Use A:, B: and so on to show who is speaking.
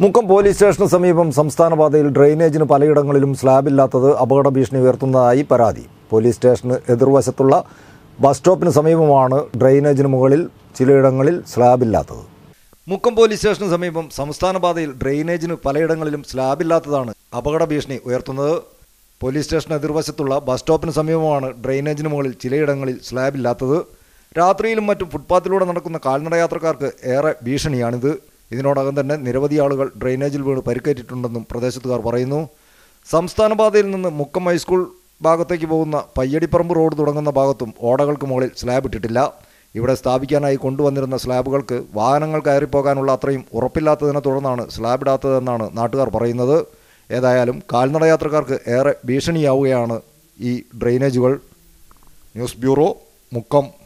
A: Mukkam police സ്റ്റേഷന് സമീപം സംസ്ഥാന പാതയിൽ ഡ്രെയിനേജിന് പലയിടങ്ങളിലും സ്ലാബില്ലാത്തത് അപകട ഭീഷണി ഉയർത്തുന്നതായി പരാതി പോലീസ് സ്റ്റേഷന് എതിർവശത്തുള്ള ബസ് സ്റ്റോപ്പിന് സമീപമാണ് ഡ്രെയിനേജിന് മുകളിൽ ചിലയിടങ്ങളിൽ സ്ലാബില്ലാത്തത് മുക്കം പോലീസ് സ്റ്റേഷന് സമീപം സംസ്ഥാന പാതയിൽ ഡ്രെയിനേജിന് പലയിടങ്ങളിലും സ്ലാബില്ലാത്തതാണ് അപകട ഭീഷണി ഉയർത്തുന്നത് പോലീസ് സ്റ്റേഷന് എതിർവശത്തുള്ള ബസ് സ്റ്റോപ്പിന് സമീപമാണ് ഡ്രെയിനേജിന് മുകളിൽ ചിലയിടങ്ങളിൽ സ്ലാബില്ലാത്തത് രാത്രിയിലും മറ്റും ഫുട്പാത്തിലൂടെ നടക്കുന്ന കാൽനട യാത്രക്കാർക്ക് ഏറെ ഭീഷണിയാണിത് ഇതിനോടകം തന്നെ നിരവധി ആളുകൾ ഡ്രെയിനേജിൽ വീണ് പരിക്കേറ്റിട്ടുണ്ടെന്നും പ്രദേശത്തുകാർ പറയുന്നു സംസ്ഥാന പാതയിൽ നിന്ന് മുക്കം ഹൈസ്കൂൾ ഭാഗത്തേക്ക് പോകുന്ന പയ്യടിപ്പറമ്പ് റോഡ് തുടങ്ങുന്ന ഭാഗത്തും ഓടകൾക്ക് മുകളിൽ സ്ലാബ് ഇട്ടിട്ടില്ല ഇവിടെ സ്ഥാപിക്കാനായി കൊണ്ടുവന്നിരുന്ന സ്ലാബുകൾക്ക് വാഹനങ്ങൾ കയറിപ്പോകാനുള്ള അത്രയും ഉറപ്പില്ലാത്തതിനെ തുടർന്നാണ് സ്ലാബ് ഇടാത്തതെന്നാണ് നാട്ടുകാർ പറയുന്നത് ഏതായാലും കാൽനട യാത്രക്കാർക്ക് ഏറെ ഭീഷണിയാവുകയാണ് ഈ ഡ്രെയിനേജുകൾ ന്യൂസ് ബ്യൂറോ മുക്കം